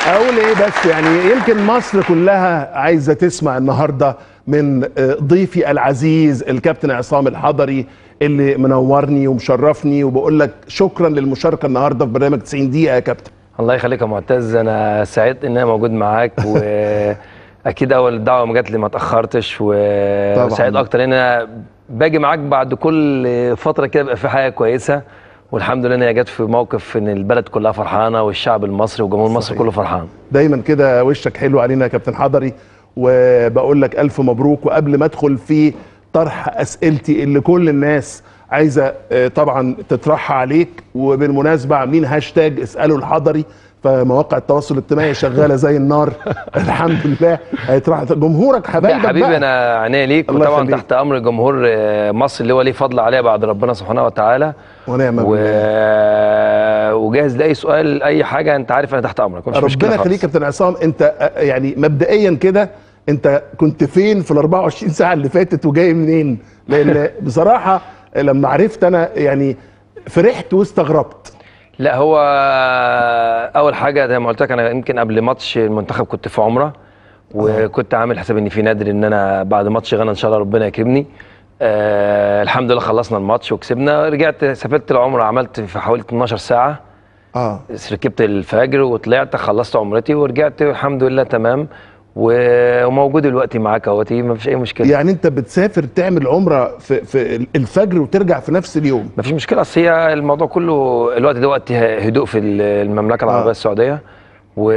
اقول ايه بس يعني يمكن مصر كلها عايزه تسمع النهارده من آه، ضيفي العزيز الكابتن عصام الحضري اللي منورني ومشرفني وبقول لك شكرا للمشاركه النهارده في برنامج 90 دقيقه يا كابتن الله يخليك يا معتز انا سعيد ان انا موجود معاك واكيد اول دعوه ما جات لي ما اتاخرتش و- وسعيد اكتر ان انا باجي معاك بعد كل فتره كده بيبقى في حاجه كويسه والحمد لله ان هي جت في موقف ان البلد كلها فرحانه والشعب المصري وجمهور مصر صحيح. كله فرحان دايما كده وشك حلو علينا يا كابتن حضري وبقول لك الف مبروك وقبل ما ادخل في طرح اسئلتي اللي كل الناس عايزه آه، طبعا تطرحها عليك وبالمناسبه عاملين هاشتاج اسالوا الحضري فمواقع التواصل الاجتماعي شغاله زي النار الحمد لله هيطرح جمهورك يا حبايبك حبيبي بقى. انا عينيا ليك الله وطبعا يخليك. تحت امر جمهور آه، مصر اللي هو ليه فضل عليا بعد ربنا سبحانه وتعالى ونعم و... بالله وجاهز لاي سؤال اي حاجه انت عارف انا تحت امرك مفيش مشكله ربنا خالص. يخليك يا كابتن عصام انت آه، يعني مبدئيا كده انت كنت فين في ال 24 ساعه اللي فاتت وجاي منين؟ لان بصراحه لما عرفت انا يعني فرحت واستغربت لا هو اول حاجه زي ما قلت لك انا يمكن قبل ماتش المنتخب كنت في عمره وكنت عامل حساب ان في نادر ان انا بعد ماتش غانا ان شاء الله ربنا يكرمني آه الحمد لله خلصنا الماتش وكسبنا رجعت سافرت العمره عملت في حوالي 12 ساعه اه ركبت الفجر وطلعت خلصت عمرتي ورجعت الحمد لله تمام و- وموجود دلوقتي معاك اهوتي ما فيش اي مشكله يعني انت بتسافر تعمل عمره في, في الفجر وترجع في نفس اليوم ما فيش مشكله اصل هي الموضوع كله الوقت ده وقت هدوء في المملكه العربيه آه. السعوديه و...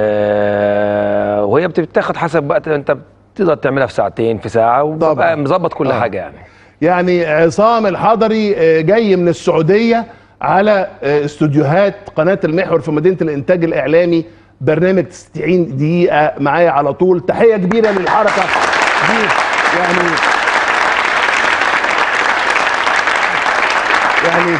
وهي بتتاخد حسب وقت انت بتقدر تعملها في ساعتين في ساعه طبعاً. وبقى مظبط كل آه. حاجه يعني يعني عصام الحضري آه، جاي من السعوديه على آه، استوديوهات قناه المحور في مدينه الانتاج الاعلامي برنامج 90 دقيقه معايا على طول تحيه كبيره للحركه دي يعني يعني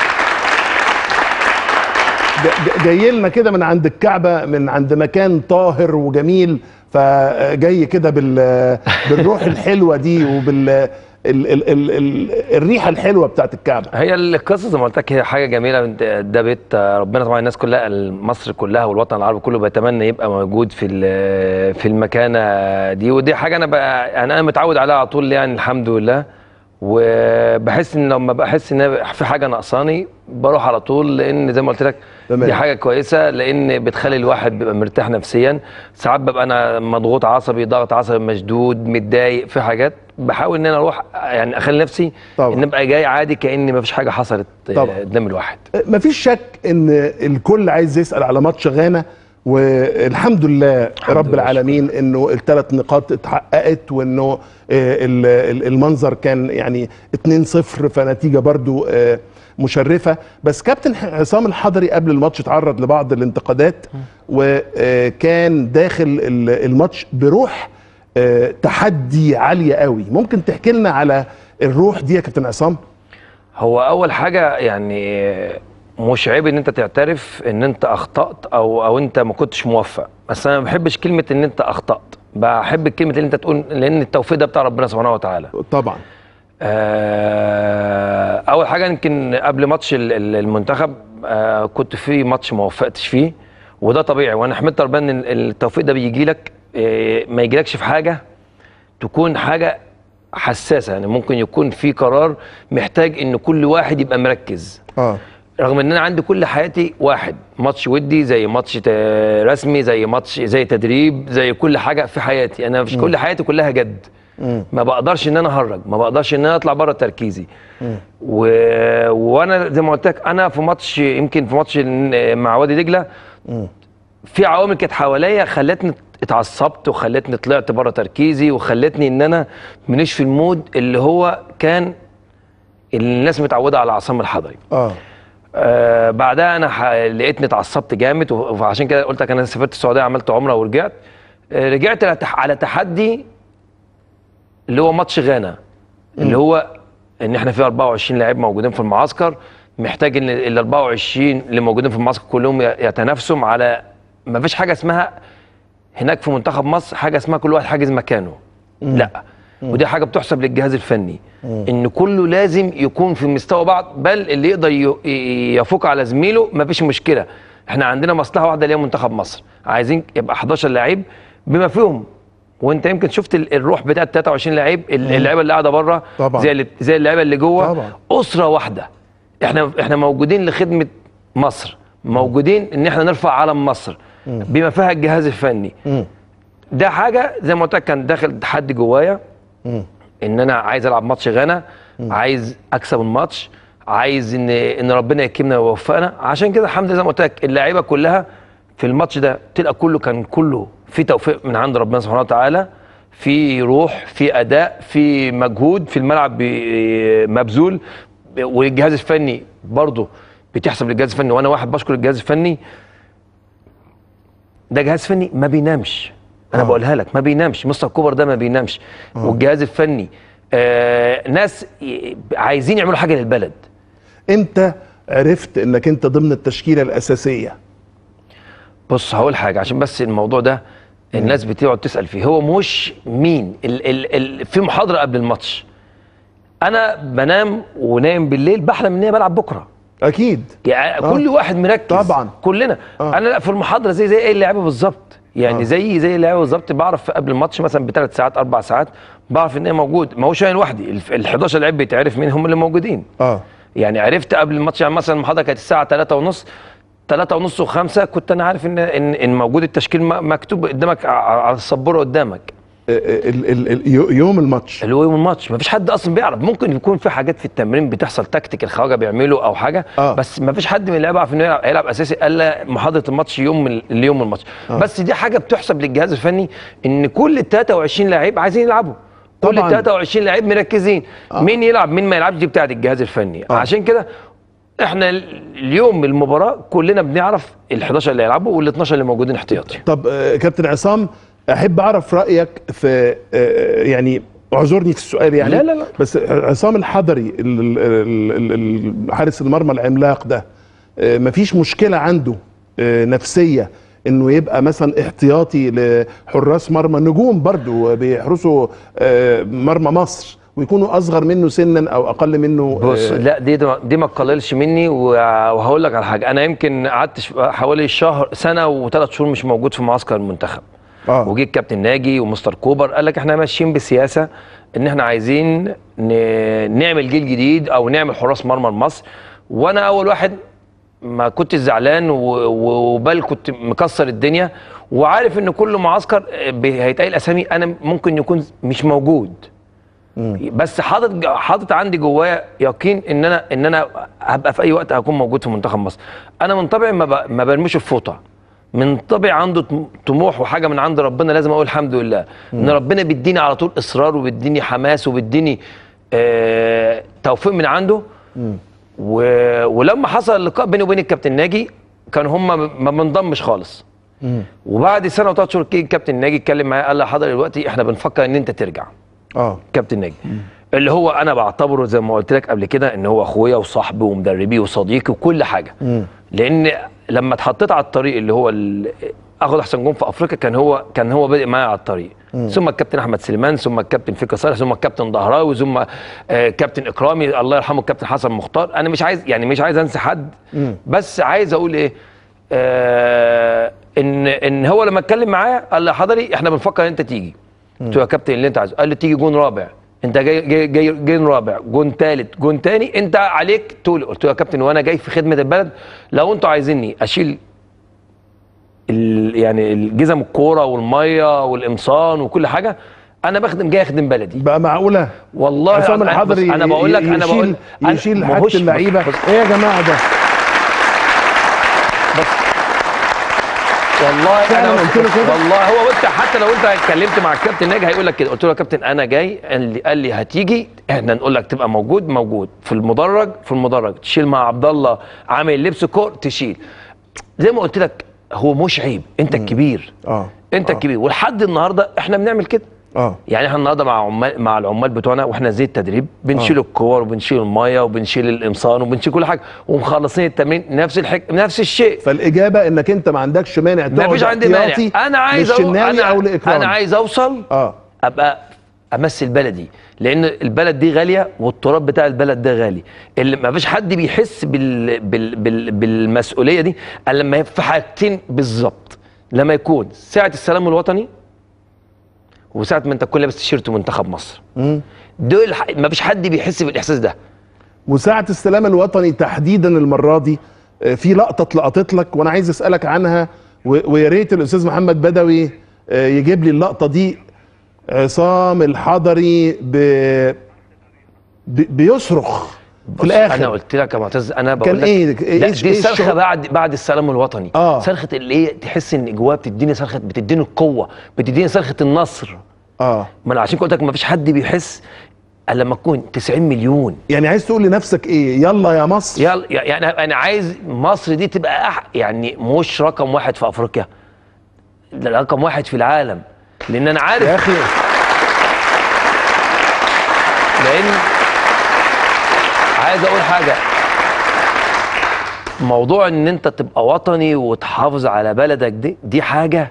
ج- ج- جاي لنا كده من عند الكعبه من عند مكان طاهر وجميل فجاي كده بال بالروح الحلوه دي وبال ال ال ال ال الريحه الحلوه بتاعت الكعبه هي القصه زي ما قلت لك هي حاجه جميله انت- ده بيت ربنا طبعا الناس كلها مصر كلها والوطن العربي كله بيتمنى يبقى موجود في ال- في المكانه دي ودي حاجه انا بقى يعني انا متعود عليها على طول يعني الحمد لله وبحس ان لما بحس ان في حاجه ناقصاني بروح على طول لان زي ما قلت لك تمام. دي حاجه كويسه لان بتخلي الواحد بيبقى مرتاح نفسيا ساعات ببقى انا مضغوط عصبي ضغط عصبي مشدود متضايق في حاجات بحاول ان انا اروح يعني اخلي نفسي طبعا. ان ابقى جاي عادي كان ما فيش حاجه حصلت طبعا. قدام الواحد مفيش شك ان الكل عايز يسال على ماتش غانا والحمد لله رب لله، العالمين انه الثلاث نقاط اتحققت وانه آه، ال- ال- المنظر كان يعني 2-0 فنتيجه برضو آه، مشرفه بس كابتن عصام الحضري قبل الماتش اتعرض لبعض الانتقادات وكان داخل ال- الماتش بروح آه، تحدي عاليه قوي ممكن تحكي لنا على الروح دي يا كابتن عصام هو اول حاجه يعني مش عيب ان انت تعترف ان انت اخطات او او انت ما كنتش موفق بس انا ما بحبش كلمه ان انت اخطات بحب كلمه ان انت تقول لان التوفيق ده بتاع ربنا سبحانه وتعالى طبعا آه، اول حاجه يمكن قبل ماتش ال- ال- المنتخب آه، كنت في ماتش ما وفقتش فيه وده طبيعي وانا حمدت ربنا ان ال- التوفيق ده بيجي لك آه، ما يجيلكش في حاجه تكون حاجه حساسه يعني ممكن يكون في قرار محتاج ان كل واحد يبقى مركز اه رغم ان انا عندي كل حياتي واحد ماتش ودي زي ماتش تا- رسمي زي ماتش زي تدريب زي كل حاجه في حياتي انا مش كل حياتي كلها جد ما بقدرش ان انا اهرج ما بقدرش ان انا اطلع بره تركيزي و... وانا زي ما قلت لك انا في ماتش يمكن في ماتش ال- مع وادي دجله في عوامل كانت حواليا خلتني اتعصبت وخلتني طلعت بره تركيزي وخلتني ان انا منيش في المود اللي هو كان اللي الناس متعوده على عصام الحضري اه آه بعدها انا ح... لقيتني اتعصبت جامد و- وعشان كده قلت لك انا سافرت السعوديه عملت عمره ورجعت آه رجعت على تح- على تحدي اللي هو ماتش غانا اللي هو ان احنا في 24 لاعب موجودين في المعسكر محتاج ان ال 24 اللي موجودين في المعسكر كلهم ي- يتنافسوا على ما فيش حاجه اسمها هناك في منتخب مصر حاجه اسمها كل واحد حاجز مكانه لا ودي حاجه بتحسب للجهاز الفني ان كله لازم يكون في مستوى بعض بل اللي يقدر ي- ي- يفوق على زميله مفيش مشكله احنا عندنا مصلحه واحده اللي هي منتخب مصر عايزين يبقى 11 لعيب بما فيهم وانت يمكن شفت ال- الروح بتاعت 23 لعيب ال- اللعيبه اللي قاعده بره طبعا. زي اللي زي اللعيبه اللي جوه طبعا. اسره واحده احنا احنا موجودين لخدمه مصر موجودين ان احنا نرفع علم مصر بما فيها الجهاز الفني مم. ده حاجه زي ما قلت لك كان داخل تحدي جوايا ان انا عايز العب ماتش غانا عايز اكسب الماتش عايز ان ان ربنا يكرمنا ويوفقنا عشان كده الحمد لله زي ما قلت لك اللعيبه كلها في الماتش ده تلقى كله كان كله في توفيق من عند ربنا سبحانه وتعالى في روح في اداء في مجهود في الملعب بي- مبذول والجهاز الفني برضه بتحسب للجهاز الفني وانا واحد بشكر الجهاز الفني ده جهاز فني ما بينامش انا آه. بقولها لك ما بينامش مستر كوبر ده ما بينامش والجهاز الفني آه ناس ي- عايزين يعملوا حاجه للبلد امتى عرفت انك انت ضمن التشكيله الاساسيه بص هقول حاجه عشان بس الموضوع ده الناس بتقعد تسال فيه هو مش مين ال ال ال في محاضره قبل الماتش انا بنام ونايم بالليل بحلم ان انا بلعب بكره اكيد يعني آه. كل واحد مركز طبعا. كلنا آه. انا لا في المحاضره زي زي ايه اللعيبه بالظبط يعني آه. زي زي اللعيبه بالظبط بعرف قبل الماتش مثلا بثلاث ساعات اربع ساعات بعرف ان انا موجود ما هوش انا لوحدي ال 11 لعيب بيتعرف مين هم اللي موجودين اه يعني عرفت قبل الماتش يعني مثلا المحاضره كانت الساعه 3 ونص 3 ونص و5 كنت انا عارف ان ان, إن موجود التشكيل م- مكتوب قدامك ع- على السبوره قدامك ال ال ال يو- يوم الماتش اللي هو يوم الماتش مفيش حد اصلا بيعرف ممكن يكون في حاجات في التمرين بتحصل تكتيك الخواجه بيعملوا او حاجه آه. بس مفيش حد من اللعيبه يعرف انه يلعب, يلعب اساسي الا محاضره الماتش يوم من اليوم الماتش آه. بس دي حاجه بتحسب للجهاز الفني ان كل ال 23 لعيب عايزين يلعبوا كل ال طبعاً. 23 لعيب مركزين آه. مين يلعب مين ما يلعبش دي بتاعت الجهاز الفني آه. عشان كده احنا ال- اليوم المباراه كلنا بنعرف ال 11 اللي هيلعبوا وال 12 اللي موجودين احتياطي طب آه، كابتن عصام احب اعرف رايك في آه، يعني اعذرني في السؤال يعني لا، لا، لا. بس عصام الحضري ال- ال- ال- ال- حارس المرمى العملاق ده آه، مفيش مشكله عنده آه، نفسيه انه يبقى مثلا احتياطي لحراس مرمى نجوم برضو بيحرسوا آه، مرمى مصر ويكونوا اصغر منه سنا او اقل منه بص آه، لا دي دي ما تقللش مني وه- وهقول لك على حاجه انا يمكن قعدت ش- حوالي شهر سنه وثلاث شهور مش موجود في معسكر المنتخب اه وجي الكابتن ناجي ومستر كوبر قال لك احنا ماشيين بسياسه ان احنا عايزين ن- نعمل جيل جديد او نعمل حراس مرمى لمصر وانا اول واحد ما كنتش زعلان و- و- وبل كنت مكسر الدنيا وعارف ان كل معسكر بي- هيتقال اسامي انا ممكن يكون مش موجود بس حاطط حاطط عندي جوايا يقين ان انا ان انا هبقى في اي وقت هكون موجود في منتخب مصر انا من طبعي ما, ب- ما برميش الفوطه من طبعي عنده طم- طموح وحاجه من عند ربنا لازم اقول الحمد لله ان ربنا بيديني على طول اصرار وبيديني حماس وبيديني آه توفيق من عنده و... ولما حصل اللقاء بيني وبين الكابتن ناجي كان هم ما بنضمش خالص وبعد سنه وثلاث شهور كده الكابتن ناجي اتكلم معايا قال لي حضر دلوقتي احنا بنفكر ان انت ترجع اه كابتن ناجي اللي هو انا بعتبره زي ما قلت لك قبل كده ان هو اخويا وصاحبي ومدربي وصديقي وكل حاجه لان لما اتحطيت على الطريق اللي هو ال- اخد احسن جون في افريقيا كان هو كان هو بادئ معايا على الطريق ثم الكابتن احمد سليمان ثم الكابتن فكري صالح ثم الكابتن ضهراوي ثم آه كابتن اكرامي الله يرحمه الكابتن حسن مختار انا مش عايز يعني مش عايز انسى حد بس عايز اقول ايه آه ان ان هو لما اتكلم معايا قال لي يا حضري احنا بنفكر ان انت تيجي قلت له يا كابتن اللي انت عايزه قال لي تيجي جون رابع انت جاي جاي جاي جون رابع جون ثالث جون ثاني انت عليك تقول قلت له يا كابتن وانا جاي في خدمه البلد لو انتوا عايزيني اشيل ال- يعني الجزم الكوره والميه والقمصان وكل حاجه انا بخدم جاي اخدم بلدي بقى معقوله والله عصام أنا- الحضري بص، انا بقول لك انا يشيل بقول أنا- يشيل ما حاجه هوش- اللعيبه بص- ايه يا جماعه ده والله فعلاً انا قلت له كده؟ والله هو انت حتى لو انت اتكلمت مع الكابتن ناجي هيقول لك كده قلت له يا كابتن انا جاي قال لي قال لي هتيجي احنا نقول لك تبقى موجود موجود في المدرج في المدرج تشيل مع عبد الله عامل لبس كور تشيل زي ما قلت لك هو مش عيب انت الكبير اه انت آه. الكبير ولحد النهارده احنا بنعمل كده اه يعني احنا النهارده مع عمال مع العمال بتوعنا واحنا زي التدريب بنشيل الكور وبنشيل الميه وبنشيل القمصان وبنشيل كل حاجه ومخلصين التمرين نفس الحك... نفس الشيء فالاجابه انك انت ما عندكش مانع ما فيش تقعد عندي مانع احتياطي انا عايز أو... للشناوي انا او لاكرام انا عايز اوصل اه ابقى امثل بلدي لان البلد دي غاليه والتراب بتاع البلد ده غالي اللي ما فيش حد بيحس بال بال بال بالمسؤوليه دي الا لما في حاجتين بالظبط لما يكون ساعه السلام الوطني وساعه ما انت تكون لابس تيشيرت منتخب مصر دول ح- ما فيش حد بيحس بالاحساس ده وساعة السلام الوطني تحديدا المرة دي آه، في لقطة اتلقطت لك وانا عايز اسألك عنها و- ويا ريت الاستاذ محمد بدوي آه، يجيب لي اللقطة دي عصام الحضري ب... ب... بيصرخ في بص، الاخر انا قلت لك يا معتز انا بقول كان لك ايه؟ إيه- لا إيش- دي إيش صرخه الشعور؟ بعد بعد السلام الوطني آه. صرخه اللي هي تحس ان جواها بتديني صرخه بتديني القوه بتديني صرخه النصر اه ما انا عشان كده قلت لك ما فيش حد بيحس الا لما تكون 90 مليون يعني عايز تقول لنفسك ايه يلا يا مصر يلا يعني انا عايز مصر دي تبقى أح يعني مش رقم واحد في افريقيا ده رقم واحد في العالم لان انا عارف يا اخي لان عايز اقول حاجه موضوع ان انت تبقى وطني وتحافظ على بلدك دي دي حاجه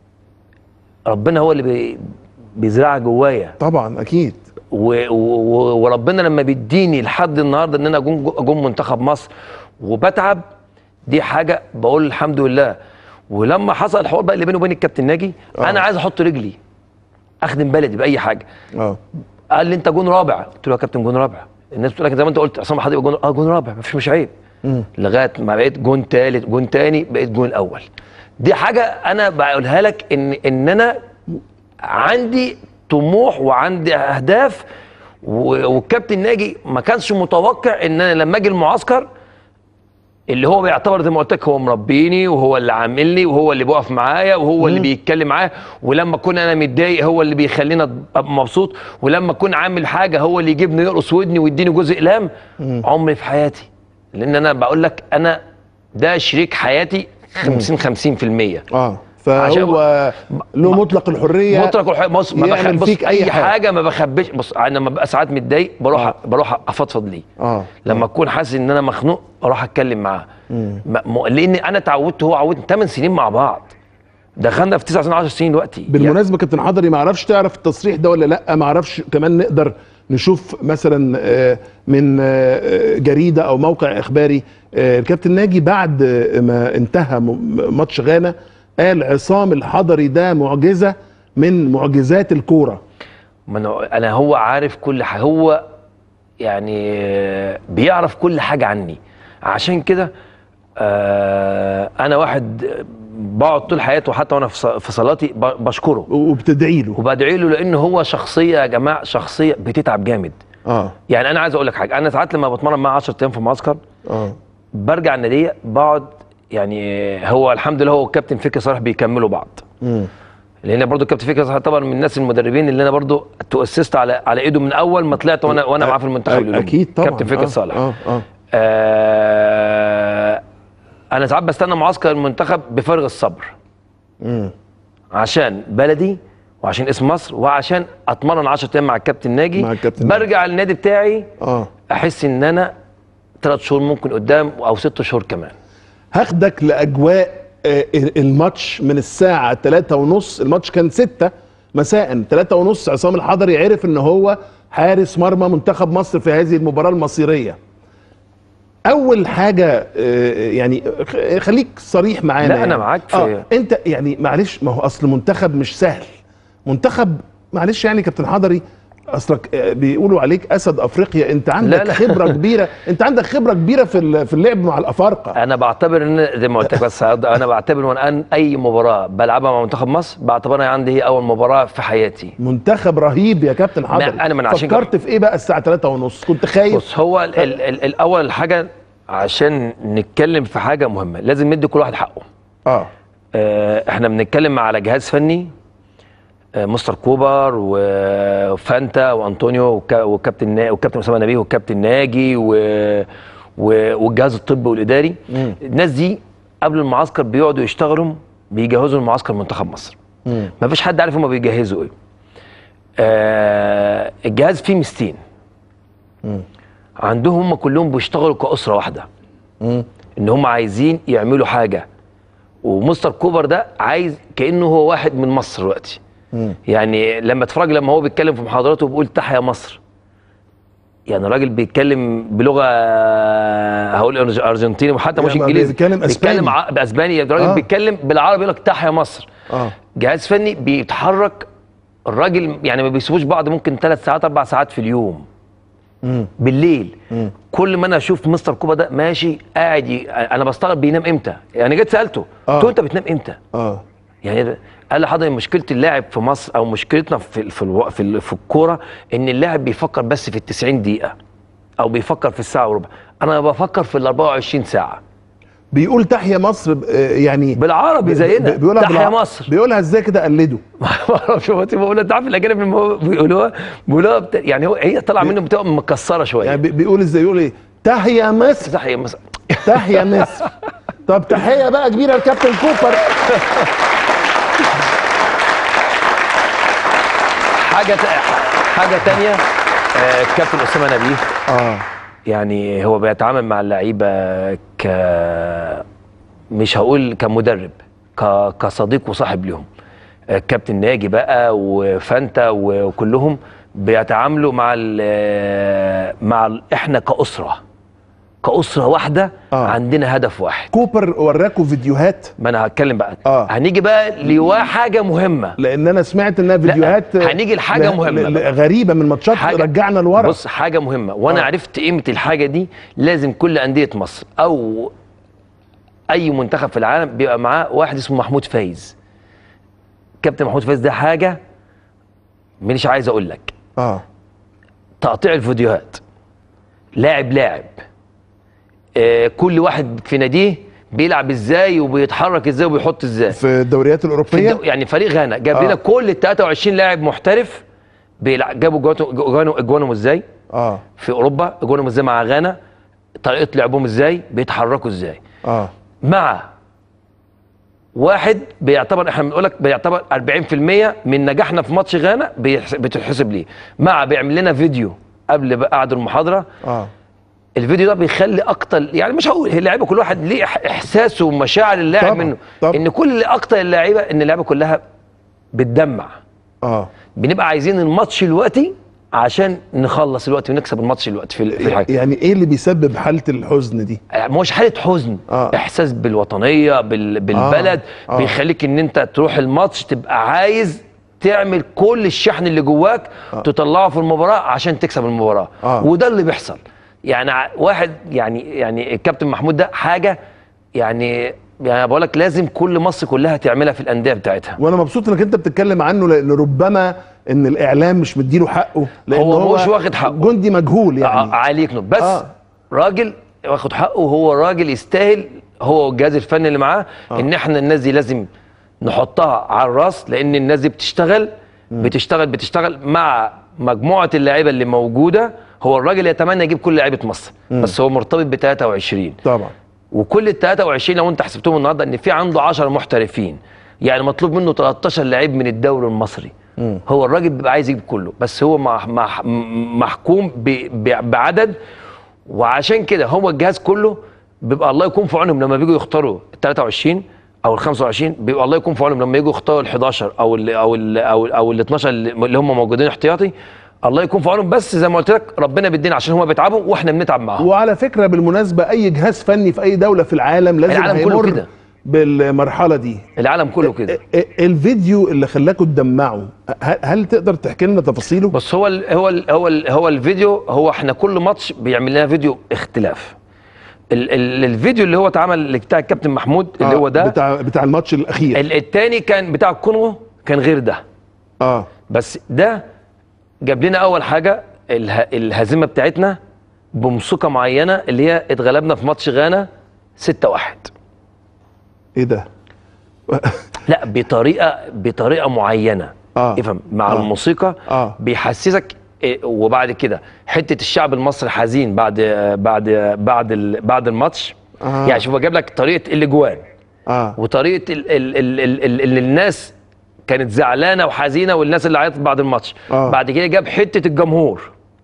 ربنا هو اللي بي بيزرعها جوايا طبعا اكيد و- و- وربنا لما بيديني لحد النهارده ان انا اجون اجون منتخب مصر وبتعب دي حاجه بقول الحمد لله ولما حصل الحوار بقى اللي بيني وبين الكابتن ناجي آه. انا عايز احط رجلي اخدم بلدي باي حاجه اه قال لي انت جون رابع قلت له يا كابتن جون رابع الناس بتقول لك زي ما انت قلت عصام حضرتك جون اه جون رابع مفيش مش عيب لغايه ما بقيت جون تالت جون تاني بقيت جون اول دي حاجه انا بقولها لك ان ان انا عندي طموح وعندي اهداف و- والكابتن ناجي ما كانش متوقع ان انا لما اجي المعسكر اللي هو بيعتبر زي ما قلت لك هو مربيني وهو اللي عاملني وهو اللي بيقف معايا وهو اللي بيتكلم معايا ولما اكون انا متضايق هو اللي بيخليني ابقى مبسوط ولما اكون عامل حاجه هو اللي يجيبني يرقص ودني ويديني جزء اقلام عمري في حياتي لان انا بقول لك انا ده شريك حياتي 50 50% اه عشان- فهو له مطلق الحريه مطلق الحق بص ما يعمل بخ... بص فيك أي اي حاجة. حاجه, ما بخبيش بص انا لما ببقى ساعات متضايق بروح آه. بروح افضفض ليه اه لما اكون حاسس ان انا مخنوق اروح اتكلم معاه م... م... لان انا اتعودت هو عودني 8 سنين مع بعض دخلنا في 9 سنين 10 سنين دلوقتي بالمناسبه كابتن حضري ما اعرفش تعرف التصريح ده ولا لا ما اعرفش كمان نقدر نشوف مثلا آه، من آه، جريده او موقع اخباري آه، الكابتن ناجي بعد آه، ما انتهى م- ماتش غانا قال عصام الحضري ده معجزه من معجزات الكوره ما انا انا هو عارف كل حاجه هو يعني آه، بيعرف كل حاجه عني عشان كده آه انا واحد بقعد طول حياته حتى وانا في ص- في صلاتي ب- بشكره وبتدعي له وبدعي له لان هو شخصيه يا جماعه شخصيه بتتعب جامد اه يعني انا عايز اقول لك حاجه انا ساعات لما بتمرن معاه 10 ايام في معسكر اه برجع الناديه بقعد يعني هو الحمد لله هو والكابتن فكري صالح بيكملوا بعض مم. لان برضو الكابتن فكري صالح طبعا من الناس المدربين اللي انا برضو تؤسست على على ايده من اول ما طلعت وانا وانا معاه في المنتخب أ- الأولمبي. اكيد طبعا كابتن فكري آه، صالح اه اه آه انا ساعات بستنى معسكر المنتخب بفارغ الصبر مم. عشان بلدي وعشان اسم مصر وعشان اتمرن 10 ايام مع الكابتن ناجي مع الكابتن ناجي. برجع النادي بتاعي اه احس ان انا ثلاث شهور ممكن قدام او ست شهور كمان هاخدك لاجواء آه، الماتش من الساعه 3 ونص الماتش كان 6 مساء 3 ونص عصام الحضري عرف ان هو حارس مرمى منتخب مصر في هذه المباراه المصيريه اول حاجه آه، يعني خ- خليك صريح معانا لا، يعني. أنا معاك في- آه انت يعني معلش ما هو اصل منتخب مش سهل منتخب معلش يعني كابتن حضري اصلك آه، بيقولوا عليك اسد افريقيا انت عندك لا. خبره كبيره انت عندك خبره كبيره في ال- في اللعب مع الافارقه انا بعتبر ان زي ما قلت لك بس انا بعتبر وان اي مباراه بلعبها مع منتخب مصر بعتبرها عندي هي اول مباراه في حياتي منتخب رهيب يا كابتن حضري أنا من عشان فكرت في ايه بقى الساعه 3 ونص كنت خايف بص هو ال ال ال الاول حاجه عشان نتكلم في حاجه مهمه لازم ندي كل واحد حقه اه آه، احنا بنتكلم على جهاز فني آه، مستر كوبر وفانتا وانطونيو والكا- والكابتن نا- والكابتن اسامه نبيه والكابتن ناجي و... و... والجهاز الطبي والاداري مم. الناس دي قبل المعسكر بيقعدوا يشتغلوا بيجهزوا المعسكر منتخب مصر مم. ما فيش حد عارف هما بيجهزوا ايه آه الجهاز فيه ميزتين عندهم هم كلهم بيشتغلوا كأسرة واحدة مم. ان هم عايزين يعملوا حاجه ومستر كوبر ده عايز كانه هو واحد من مصر دلوقتي يعني لما تتفرج لما هو بيتكلم في محاضراته بيقول تحيا مصر يعني راجل بيتكلم بلغه هقول ارجنتيني وحتى مش يعني انجليزي بيتكلم أسباني. بيتكلم ع- باسباني الراجل آه. بيتكلم بالعربي يقول لك تحيا مصر اه جهاز فني بيتحرك الراجل يعني ما بيسيبوش بعض ممكن ثلاث ساعات اربع ساعات في اليوم بالليل كل ما انا اشوف مستر كوبا ده ماشي قاعد ي... انا بستغرب بينام امتى يعني جيت سالته آه. قلت له انت بتنام امتى اه يعني ده- قال لي حضرتك مشكله اللاعب في مصر او مشكلتنا في في الو... في, ال... في الكوره ان اللاعب بيفكر بس في ال 90 دقيقه او بيفكر في الساعه وربع انا بفكر في ال 24 ساعه بيقول تحيا مصر ب- آه، يعني بالعربي زينا ب- بيقولها تحيا بالع- مصر بيقولها ازاي كده قلده ما اعرفش هو بقول انت عارف الاجانب لما هو بيقولوها بيقولوها بت... يعني هو هي طالعه منه بتبقى مكسره شويه يعني بي- بيقول ازاي يقول ايه تحيا مصر تحيا مصر تحيا مصر طب تحيه بقى كبيره لكابتن كوبر حاجه ت... حاجه تانية آه، كابتن اسامه نبيه اه يعني هو بيتعامل مع اللعيبه ك مش هقول كمدرب ك... كصديق وصاحب لهم آه، كابتن ناجي بقى وفانتا وكلهم بيتعاملوا مع ال... مع ال... احنا كاسره كاسره واحده آه. آه. عندنا هدف واحد كوبر وراكوا فيديوهات ما انا هتكلم بقى آه. هنيجي بقى لحاجه مهمه لان انا سمعت انها فيديوهات هنيجي لحاجة ل- مهمة ل- بقى. غريبه من ماتشات حاجة- رجعنا لورا بص حاجه مهمه وانا آه. آه. عرفت قيمه الحاجه دي لازم كل انديه مصر او اي منتخب في العالم بيبقى معاه واحد اسمه محمود فايز كابتن محمود فايز ده حاجه مش عايز اقول لك اه تقطيع الفيديوهات لاعب لاعب آه كل واحد في ناديه بيلعب ازاي وبيتحرك ازاي وبيحط ازاي في الدوريات في الاوروبيه الدو... يعني فريق غانا جاب آه. لنا كل ال 23 لاعب محترف بيلعب جابوا جوانو- جوانو- اجوانهم ازاي اه في اوروبا اجوانهم ازاي مع غانا طريقه لعبهم ازاي بيتحركوا ازاي اه مع واحد بيعتبر احنا بنقول لك بيعتبر 40% من نجاحنا في ماتش غانا بيحس- بتتحسب ليه مع بيعمل لنا فيديو قبل بقى قعد المحاضره اه الفيديو ده بيخلي اكتر يعني مش هقول اللعيبه كل واحد ليه إح- احساسه ومشاعر اللاعب طبعاً، منه طبعاً. ان كل اكتر اللعيبه ان اللعيبه كلها بتدمع اه بنبقى عايزين الماتش دلوقتي عشان نخلص الوقت ونكسب الماتش دلوقتي في ال- في الحاجه يعني ايه اللي بيسبب حاله الحزن دي مش حاله حزن آه. احساس بالوطنيه بال... بالبلد آه. بيخليك ان انت تروح الماتش تبقى عايز تعمل كل الشحن اللي جواك تطلعه في المباراه عشان تكسب المباراه آه. وده اللي بيحصل يعني ع- واحد يعني يعني الكابتن محمود ده حاجه يعني يعني بقول لك لازم كل مصر كلها تعملها في الانديه بتاعتها وانا مبسوط انك انت بتتكلم عنه لان ربما ان الاعلام مش مديله حقه لان هو مش واخد حقه. جندي مجهول يعني. يعني عليك نور بس آه. آه. راجل واخد حقه وهو راجل يستاهل هو والجهاز الفني اللي معاه آه. ان احنا الناس دي لازم نحطها على الراس لان الناس دي بتشتغل بتشتغل بتشتغل مع مجموعه اللعيبه اللي موجوده هو الراجل يتمنى يجيب كل لعيبه مصر بس هو مرتبط ب 23 طبعا وكل ال 23 لو انت حسبتهم النهارده ان في عنده 10 محترفين يعني مطلوب منه 13 لعيب من الدوري المصري هو الراجل بيبقى عايز يجيب كله بس هو مح مح محكوم ب ب بعدد وعشان كده هو الجهاز كله بيبقى الله يكون في عونهم لما بيجوا يختاروا ال 23 او ال 25 بيبقى الله يكون في عونهم لما يجوا يختاروا ال 11 او ال او ال او ال او ال 12 اللي هم موجودين احتياطي الله يكون في عونهم بس زي ما قلت لك ربنا بيدينا عشان هم بيتعبوا واحنا بنتعب معاهم وعلى فكره بالمناسبه اي جهاز فني في اي دوله في العالم لازم العالم كله هيمر كده. بالمرحله دي العالم كله كده ال- ال- الفيديو اللي خلاكم تدمعوا ه- هل تقدر تحكي لنا تفاصيله بص هو ال هو ال هو ال هو الفيديو هو احنا كل ماتش بيعمل لنا فيديو اختلاف ال ال الفيديو اللي هو اتعمل اللي بتاع الكابتن محمود اللي آه، هو ده بتاع بتاع الماتش الاخير ال- التاني كان بتاع الكونغو كان غير ده اه بس ده جاب لنا اول حاجه اله الهزيمه بتاعتنا بموسيقى معينه اللي هي اتغلبنا في ماتش غانا 6 1 ايه ده لا بطريقه بطريقه معينه آه. افهم مع آه. الموسيقى آه. بيحسسك إيه، وبعد كده حته الشعب المصري حزين بعد بعد بعد ال- بعد الماتش آه. يعني شوف هو جاب لك طريقه الاجوان اه وطريقه ال ال ال ال ال ال الناس كانت زعلانه وحزينه والناس اللي عيطت بعد الماتش آه. بعد كده جاب حته الجمهور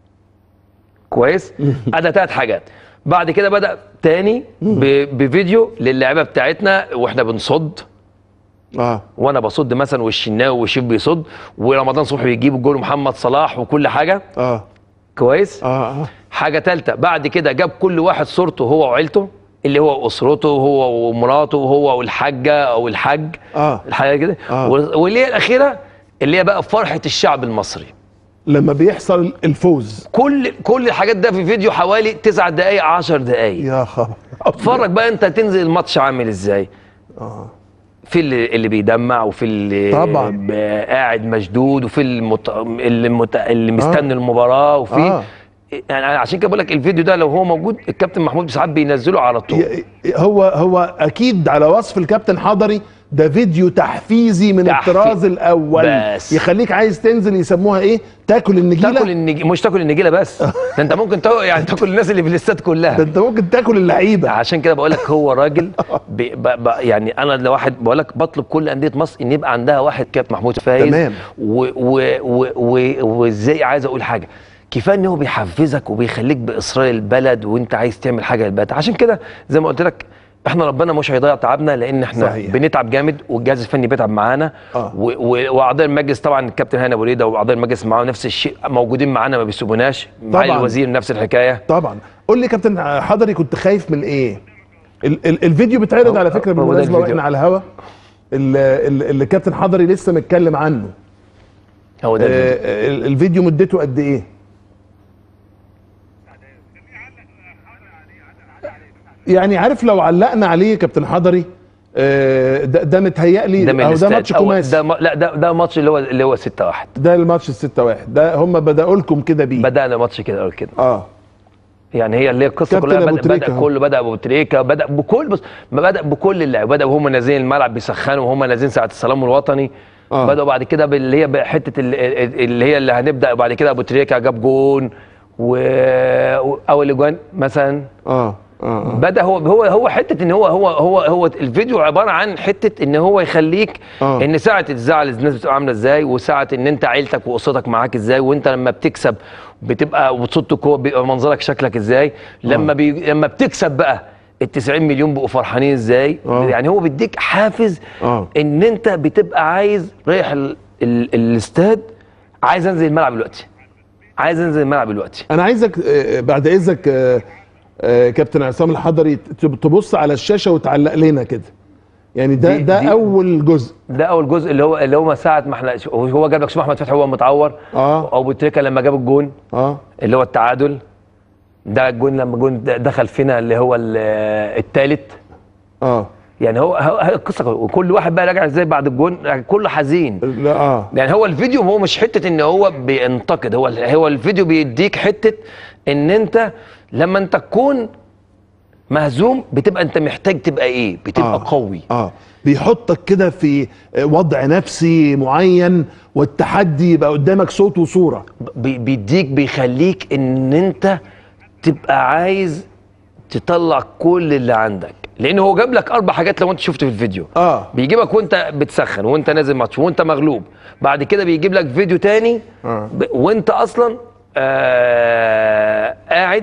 كويس ادى ثلاث حاجات بعد كده بدا تاني ب- بفيديو للاعيبه بتاعتنا واحنا بنصد اه وانا بصد مثلا والشناوي والشيف بيصد ورمضان صبحي بيجيب الجول محمد صلاح وكل حاجه اه كويس اه اه حاجه ثالثه بعد كده جاب كل واحد صورته هو وعيلته اللي هو اسرته هو ومراته وهو والحاجه او الحاج اه الحاجه كده آه. واللي هي الاخيره اللي هي بقى فرحه الشعب المصري لما بيحصل الفوز كل كل الحاجات ده في فيديو حوالي 9 دقائق 10 دقائق يا خبر اتفرج بقى انت تنزل الماتش عامل ازاي اه في اللي, اللي بيدمع وفي اللي طبعاً. ب- قاعد مشدود وفي المت... اللي, مت... اللي مستني المباراه وفي آه. يعني أنا عشان كده بقول لك الفيديو ده لو هو موجود الكابتن محمود ساعات بينزله على طول ي- هو هو اكيد على وصف الكابتن حضري ده فيديو تحفيزي من تحفي- الطراز الاول بس. يخليك عايز تنزل يسموها ايه تاكل النجيله تاكل النجي... مش تاكل النجيله بس ده انت ممكن تاكل يعني تاكل الناس اللي في الاستاد ده كلها انت ممكن تاكل اللعيبه عشان كده بقول لك هو راجل ب... ب... ب... يعني انا لو واحد بقول لك بطلب كل انديه مصر ان يبقى عندها واحد كابتن محمود فايز تمام. و... و... و... و... وازاي عايز اقول حاجه كفايه ان هو بيحفزك وبيخليك باصرار البلد وانت عايز تعمل حاجه للبلد عشان كده زي ما قلت لك احنا ربنا مش هيضيع تعبنا لان احنا صحيح. بنتعب جامد والجهاز الفني بيتعب معانا آه. و... و... واعضاء المجلس طبعا الكابتن هاني ابو ريده واعضاء المجلس معاه نفس الشيء موجودين معانا ما بيسيبوناش معالي طبعاً. الوزير نفس الحكايه طبعا قول لي كابتن حضري كنت خايف من ايه ال ال الفيديو بيتعرض هو- على فكره هو ده بالمناسبه الفيديو. واحنا على الهوا ال- ال- اللي كابتن حضري لسه متكلم عنه هو ده الفيديو. آه، ال- الفيديو مدته قد ايه يعني عارف لو علقنا عليه كابتن حضري آه، ده, ده متهيألي ده من أو ده الاستاد. ماتش أو كوماسي ده م- لا ده ده ماتش اللي هو اللي هو 6 1 ده الماتش الستة واحد ده هم بدأوا لكم كده بيه بدانا ماتش كده أو كده اه يعني هي اللي هي القصه كابتن كلها أبو بدا, تريكة بدأ أهو. كله بدا ابو تريكه بدا بكل بص ما بدا بكل اللعب بدا وهم نازلين الملعب بيسخنوا وهم نازلين ساعه السلام الوطني آه. بداوا بعد كده باللي هي بحته ال- ال- اللي هي اللي هنبدا بعد كده ابو تريكه جاب جون و اول اجوان مثلا اه اه آه. بدا هو هو هو حته ان هو هو هو هو الفيديو عباره عن حته ان هو يخليك آه. ان ساعه الزعل الناس بتبقى عامله ازاي وساعه ان انت عيلتك واسرتك معاك ازاي وانت لما بتكسب بتبقى وتصد كوره بيبقى منظرك شكلك ازاي لما بي لما بتكسب بقى ال 90 مليون بقوا فرحانين ازاي آه. يعني هو بيديك حافز آه. ان انت بتبقى عايز رايح ال... ال... الاستاد عايز انزل الملعب دلوقتي عايز انزل الملعب دلوقتي انا عايزك آه، بعد اذنك آه، آه، كابتن عصام الحضري ت- تبص على الشاشه وتعلق لنا كده يعني ده دي- ده دي- اول جزء ده اول جزء اللي هو اللي هو ساعه ما احنا هو جاب لك شوف احمد فتحي وهو متعور اه او بوتريكا لما جاب الجون اه اللي هو التعادل ده الجون لما جون د- دخل فينا اللي هو الثالث اه يعني هو هو- هي القصه كلها. وكل واحد بقى راجع ازاي بعد الجون راجع كله حزين لا اه يعني هو الفيديو هو مش حته ان هو بينتقد هو هو الفيديو بيديك حته ان انت لما انت تكون مهزوم بتبقى انت محتاج تبقى ايه بتبقى آه. قوي اه بيحطك كده في وضع نفسي معين والتحدي يبقى قدامك صوت وصوره بي- بيديك بيخليك ان انت تبقى عايز تطلع كل اللي عندك لان هو جاب لك اربع حاجات لو انت شفت في الفيديو اه بيجيبك وانت بتسخن وانت نازل ماتش وانت مغلوب بعد كده بيجيب لك فيديو تاني آه. ب... وانت اصلا آه... قاعد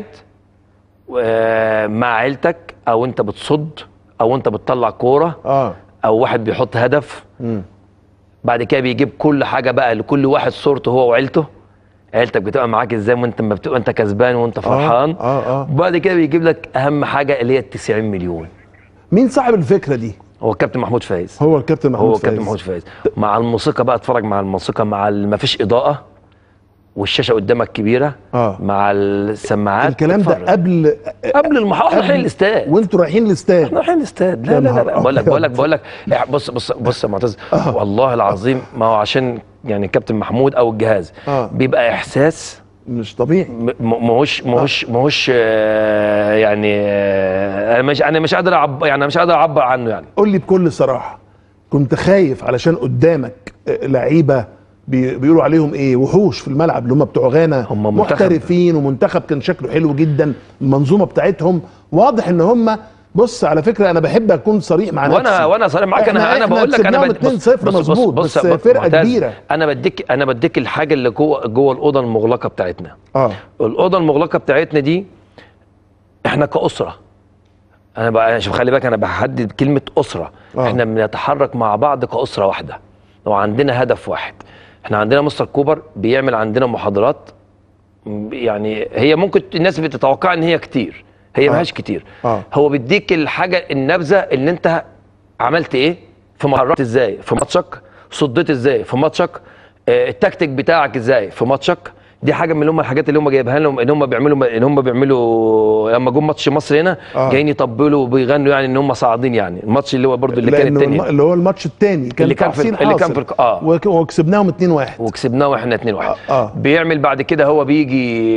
آه... مع عيلتك او انت بتصد او انت بتطلع كوره اه او واحد بيحط هدف مم. بعد كده بيجيب كل حاجه بقى لكل واحد صورته هو وعيلته عيلتك بتبقى معاك ازاي وانت ما بتبقى انت كسبان وانت فرحان اه اه بعد كده بيجيب لك اهم حاجه اللي هي ال 90 مليون مين صاحب الفكره دي هو الكابتن محمود فايز هو الكابتن محمود هو كابتن فايز. محمود فايز مع الموسيقى بقى اتفرج مع الموسيقى مع ما فيش اضاءه والشاشه قدامك كبيره آه. مع السماعات الكلام ده اتفرج. قبل قبل المحاضره احنا رايحين الاستاد وانتوا رايحين الاستاد احنا رايحين الاستاد لا يا لا لا, نهار لا. بقول لك بقول لك أبيض. بقول لك يعني بص بص بص يا معتز والله العظيم ما هو عشان يعني كابتن محمود او الجهاز آه. بيبقى احساس مش طبيعي م- م- ماهوش ماهوش ماهوش آه، يعني آه، انا مش انا مش قادر اعبر يعني أنا مش قادر اعبر عنه يعني قول لي بكل صراحه كنت خايف علشان قدامك آه، لعيبه بي- بيقولوا عليهم ايه وحوش في الملعب اللي هم بتوع غانا هم منتخب. محترفين ومنتخب كان شكله حلو جدا المنظومه بتاعتهم واضح ان هم بص على فكره انا بحب اكون صريح مع نفسي وانا وانا صريح معاك انا إحنا- انا إحنا بقول لك انا كسبناهم بد- 2-0 مظبوط بس فرقه معتز، كبيره انا بديك انا بديك الحاجه اللي جوه جوه الاوضه المغلقه بتاعتنا اه الاوضه المغلقه بتاعتنا دي احنا كاسره انا بقى شوف خلي بالك انا بحدد كلمه اسره آه. آه. احنا بنتحرك مع بعض كاسره واحده وعندنا هدف واحد احنا عندنا مستر كوبر بيعمل عندنا محاضرات م- يعني هي ممكن الناس بتتوقع ان هي كتير هي آه. ما هيش كتير آه. هو بيديك الحاجه النبذه اللي انت عملت ايه في محاضرات ازاي في ماتشك صديت ازاي في ماتشك آه، التكتيك بتاعك ازاي في ماتشك دي حاجه من اللي هم الحاجات اللي هم جايبها لهم ان هم بيعملوا ان هم بيعملوا لما جم ماتش مصر هنا آه. آه. جايين يطبلوا وبيغنوا يعني ان هم صاعدين يعني الماتش اللي هو برضو اللي كان لأنه التاني الم- اللي هو الماتش الثاني كان اللي كان في- تحصيل اللي كان حاصل. في الق- آه. وك- وكسبناهم 2-1 وكسبناه واحنا 2 1 آه، آه. بيعمل بعد كده هو بيجي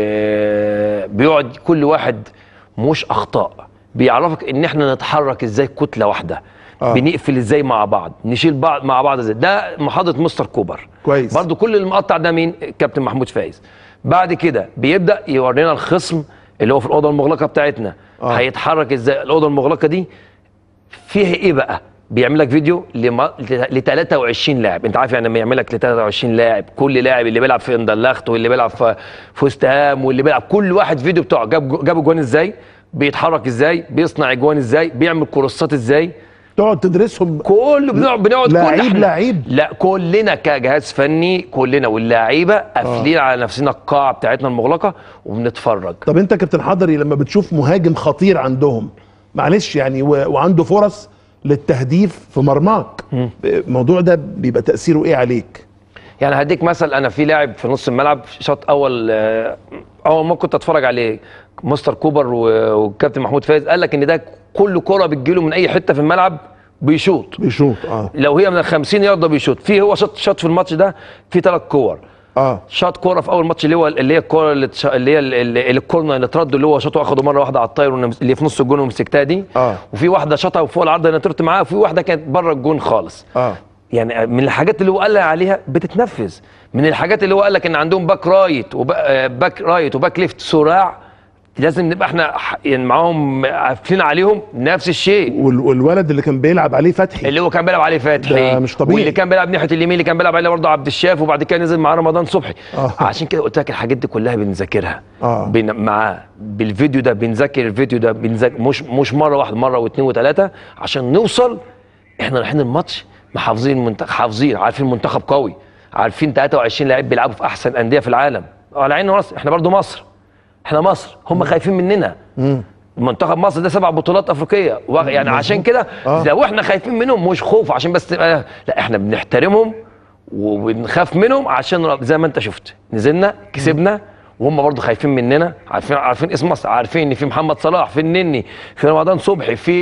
آه، بيقعد كل واحد مش اخطاء بيعرفك ان احنا نتحرك ازاي كتله واحده آه. آه. بنقفل ازاي مع بعض نشيل بعض مع بعض ازاي ده محاضره مستر كوبر كويس. برضو كل المقطع ده مين كابتن محمود فايز بعد كده بيبدا يورينا الخصم اللي هو في الاوضه المغلقه بتاعتنا آه. آه. هيتحرك ازاي الاوضه المغلقه دي فيها ايه بقى؟ بيعمل لك فيديو ل 23 لاعب، انت عارف يعني لما يعمل لك ل 23 لاعب، كل لاعب اللي بيلعب في اندلخت واللي بيلعب في في وست هام واللي بيلعب كل واحد فيديو بتاعه جاب جاب جوان ازاي؟ بيتحرك ازاي؟ بيصنع اجوان ازاي؟ بيعمل كورسات ازاي؟ تقعد تدرسهم كله بنقعد بنقعد كل لعيب احنا- لعيب. لا كلنا كجهاز فني كلنا واللعيبه قافلين على نفسنا القاعه بتاعتنا المغلقه وبنتفرج طب انت كابتن حضري لما بتشوف مهاجم خطير عندهم معلش يعني و... وعنده فرص للتهديف في مرماك الموضوع ده بيبقى تاثيره ايه عليك يعني هديك مثل انا في لاعب في نص الملعب شاط اول آه، اول ما كنت اتفرج عليه مستر كوبر و- والكابتن محمود فايز قال لك ان ده كل كره بتجيله من اي حته في الملعب بيشوط بيشوط اه لو هي من ال 50 يارده بيشوط في هو شاط شاط في الماتش ده في ثلاث كور اه شاط كوره في اول ماتش اللي هو اللي هي الكوره اللي, تش... اللي هي ال- ال- اللي الكورنر اللي اترد اللي هو شاطه واخده مره واحده على الطاير ونمس- اللي في نص الجون ومسكتها دي آه. وفي واحده شاطها فوق العرض انا طرت معاها وفي واحده كانت بره الجون خالص اه يعني من الحاجات اللي هو قال عليها بتتنفذ من الحاجات اللي هو قال لك ان عندهم باك رايت وباك رايت وباك ليفت صراع لازم نبقى احنا ح- يعني معاهم قافلين عليهم نفس الشيء وال... والولد اللي كان بيلعب عليه فتحي اللي هو كان بيلعب عليه فتحي ده مش طبيعي. واللي كان بيلعب ناحيه اليمين اللي كان بيلعب عليه برضه عبد الشاف وبعد كده نزل معاه رمضان صبحي آه. عشان كده قلت لك الحاجات دي كلها بنذاكرها آه. بن... معاه بالفيديو ده بنذاكر الفيديو ده بنذاكر مش مش مره واحده مره واثنين وثلاثه عشان نوصل احنا رايحين الماتش محافظين المنتخب حافظين عارفين المنتخب قوي عارفين 23 لاعب بيلعبوا في احسن انديه في العالم على عيننا وراسنا احنا برضو مصر احنا مصر هم خايفين مننا منتخب مصر ده سبع بطولات افريقيه و- يعني عشان كده آه. لو احنا خايفين منهم مش خوف عشان بس تبقى لا احنا بنحترمهم وبنخاف منهم عشان ر- زي ما انت شفت نزلنا كسبنا وهم برضه خايفين مننا عارفين عارفين اسم مصر عارفين ان في محمد صلاح في النني في رمضان صبحي في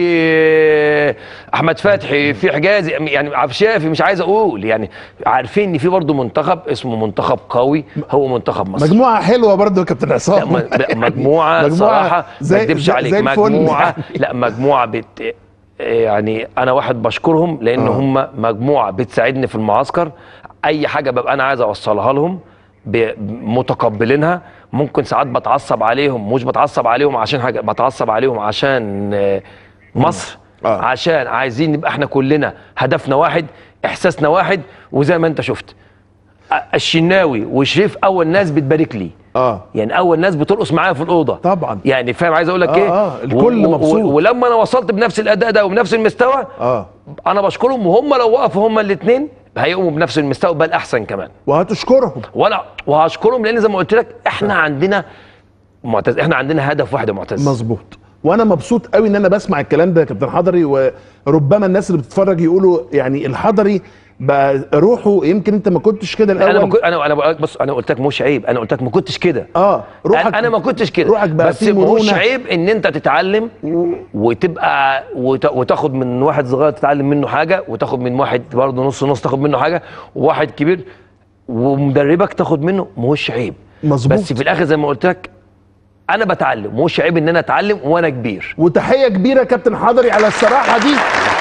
احمد فتحي في حجازي يعني عبد الشافي مش عايز اقول يعني عارفين ان في برضه منتخب اسمه منتخب قوي هو منتخب مصر مجموعه حلوه برضه يا كابتن لا عصام م- ب- مجموعه صراحه ما اكذبش عليك الفل مجموعه يعني. لا مجموعه بت يعني انا واحد بشكرهم لان آه. هم مجموعه بتساعدني في المعسكر اي حاجه ببقى انا عايز اوصلها لهم ب- متقبلينها ممكن ساعات بتعصب عليهم مش بتعصب عليهم عشان حاجه بتعصب عليهم عشان آه، مصر آه. عشان عايزين نبقى احنا كلنا هدفنا واحد احساسنا واحد وزي ما انت شفت آه، الشناوي وشريف اول ناس بتبارك لي اه يعني اول ناس بترقص معايا في الاوضه طبعا. يعني فاهم عايز اقول لك آه، ايه آه، الكل و- و- مبسوط. ولما انا وصلت بنفس الاداء ده وبنفس المستوى اه انا بشكرهم وهم لو وقفوا هم الاثنين هيقوموا بنفس المستوى بل احسن كمان وهتشكرهم وانا وهشكرهم لان زي ما قلت لك احنا عندنا معتز احنا عندنا هدف واحد يا معتز مظبوط وانا مبسوط قوي ان انا بسمع الكلام ده يا كابتن حضري وربما الناس اللي بتتفرج يقولوا يعني الحضري بقى روحه يمكن انت ما كنتش كده الاول انا ما كنت انا انا بقولك بص انا قلت لك مش عيب انا قلت لك ما كنتش كده اه روحك انا أنا ما كنتش كده روحك بقى بس فيه مش مرونة. عيب ان انت تتعلم وتبقى وت- وتاخد من واحد صغير تتعلم منه حاجه وتاخد من واحد برضه نص نص تاخد منه حاجه وواحد كبير ومدربك تاخد منه مش عيب مظبوط. بس في الاخر زي ما قلت لك انا بتعلم مش عيب ان انا اتعلم وانا كبير وتحيه كبيره يا كابتن حضري على الصراحه دي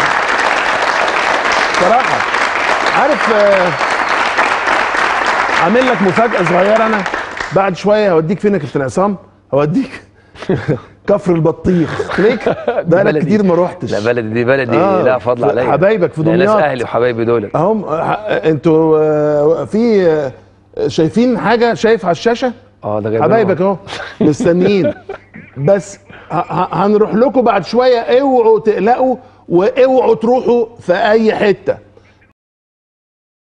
صراحه عارف آه، عامل لك مفاجاه صغيره انا بعد شويه هوديك فين يا كابتن عصام هوديك كفر البطيخ ليك بقالك بلدي. كتير ما روحتش لا بلدي دي بلدي آه، لا فضل عليا حبايبك في لا، ناس دمياط. اهلي وحبايبي دول اهم آه، انتوا آه، في آه، شايفين حاجه شايف على الشاشه اه ده جايبين حبايبك اهو مستنيين بس ه- ه- هنروح لكم بعد شويه اوعوا تقلقوا واوعوا تروحوا في اي حته